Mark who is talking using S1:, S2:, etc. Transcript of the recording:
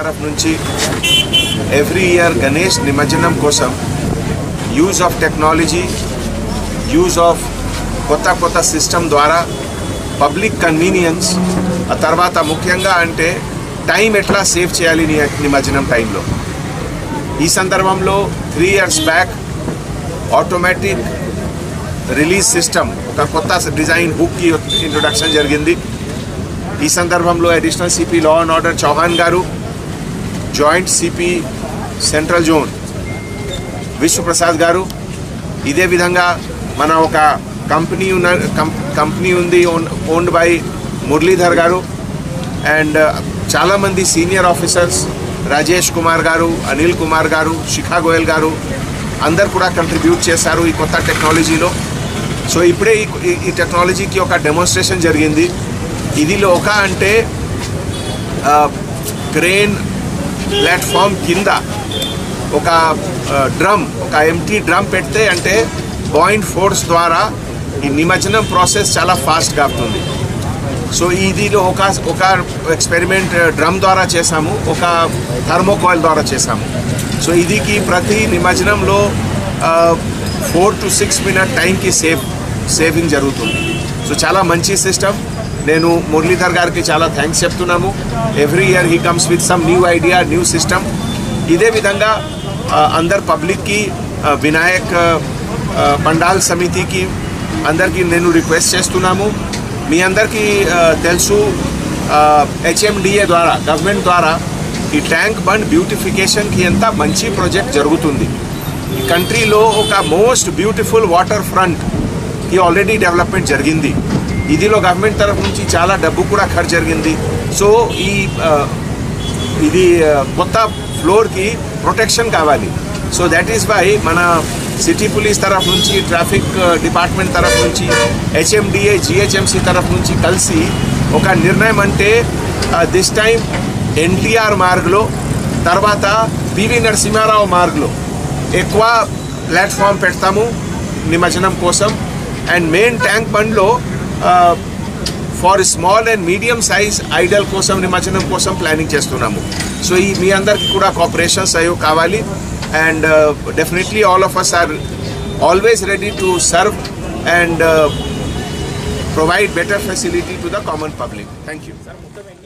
S1: తరఫు నుంచి every year Ganesh నిమజ్జనం కోసం use of technology use of కొత్త కొత్త సిస్టమ్ ద్వారా పబ్లిక్ కన్వీనియన్స్ ఆ తర్వాత ముఖ్యంగా అంటే టైం ఎట్లా సేవ్ చేయాలి ని- నిమజ్జనం టైంలో ఈ సందర్భంలో three years back automatic release system ఒక కొత్త డిజైన్ బుక్కి ఇంట్రొడక్షన్ జరిగింది ఈ సందర్భంలో additional CP law and order Chauhan garu joint CP central zone Vishwaprasad garu ఇదే విధంగా మన ఒక కంపెనీ ఉన్న కం- కంపెనీ ఉంది owned by Muralidhar garu and చాలామంది సీనియర్ ఆఫీసర్స్ రాజేష్ కుమార్ గారు అనిల్ కుమార్ గారు శిఖా గోయల్ గారు అందరు కూడా కంట్రిబ్యూట్ చేశారు ఈ కొత్త టెక్నాలజీలో సో ఇప్పుడే ఈ- ఈ- ఈ టెక్నాలజీకి ఒక డెమోన్స్ట్రేషన్ జరిగింది ఇదిలో ఒక అంటే క్రేన్ ప్లాట్ఫామ్ కింద ఒక డ్రమ్ ఒక ఎంటీ డ్రమ్ పెడితే అంటే పాయింట్ ఫోర్స్ ద్వారా ఈ నిమజ్జనం ప్రాసెస్ చాలా ఫాస్ట్గా అవుతుంది సో ఇదిలో ఒక ఒక ఎక్స్పెరిమెంట్ డ్రమ్ ద్వారా చేసాము ఒక థర్మోకాయిల్ ద్వారా చేసాము సో ఇదికి ప్రతి నిమజ్జనంలో ఫోర్ టు సిక్స్ మినిట్ టైంకి సేవ్ సేవింగ్ జరుగుతుంది సో చాలా మంచి సిస్టమ్ నేను మురళీధర్ గారికి చాలా థ్యాంక్స్ చెప్తున్నాము every year he comes with some new idea new system ఇదే విధంగా ఆ, అందరు పబ్లిక్కి ఆ, వినాయక్ ఆ, పండాల్ సమితికి అందరికీ నేను రిక్వెస్ట్ చేస్తున్నాము మీ అందరికీ ఆ, తెలుసు హెచ్ఎండిఏ ద్వారా గవర్నమెంట్ ద్వారా ఈ ట్యాంక్ బండ్ బ్యూటిఫికేషన్కి ఎంత మంచి ప్రాజెక్ట్ జరుగుతుంది ఈ కంట్రీలో ఒక మోస్ట్ బ్యూటిఫుల్ వాటర్ ఫ్రంట్కి ఆల్రెడీ డెవలప్మెంట్ జరిగింది ఇదిలో గవర్నమెంట్ తరఫు నుంచి చాలా డబ్బు కూడా ఖర్చు జరిగింది సో ఈ ఆ, ఇది ఆ, కొత్త ఫ్లోర్కి ప్రొటెక్షన్ కావాలి సో దట్ ఈస్ వై మన సిటీ పోలీస్ తరఫు నుంచి ట్రాఫిక్ డిపార్ట్మెంట్ తరఫు నుంచి హెచ్ఎండిఏ జిహెచ్ఎంసి తరఫు నుంచి కలిసి ఒక నిర్ణయం అంటే దిస్ టైం ఎన్టీఆర్ మార్గ్లో తర్వాత పివి నరసింహారావు మార్గ్లో ఎక్కువ ప్లాట్ఫామ్ పెడతాము నిమజ్జనం కోసం అండ్ మెయిన్ ట్యాంక్ బండ్లో for small and medium size idol కోసం నిమజ్జనం కోసం ప్లానింగ్ చేస్తున్నాము సో ఈ మీ అందరికి కూడా కోఆపరేషన్ సహయోగ్ కావాలి and definitely all of us are always ready to serve and provide better facility to the common public thank you
S2: sir మొత్తం ఎన్ని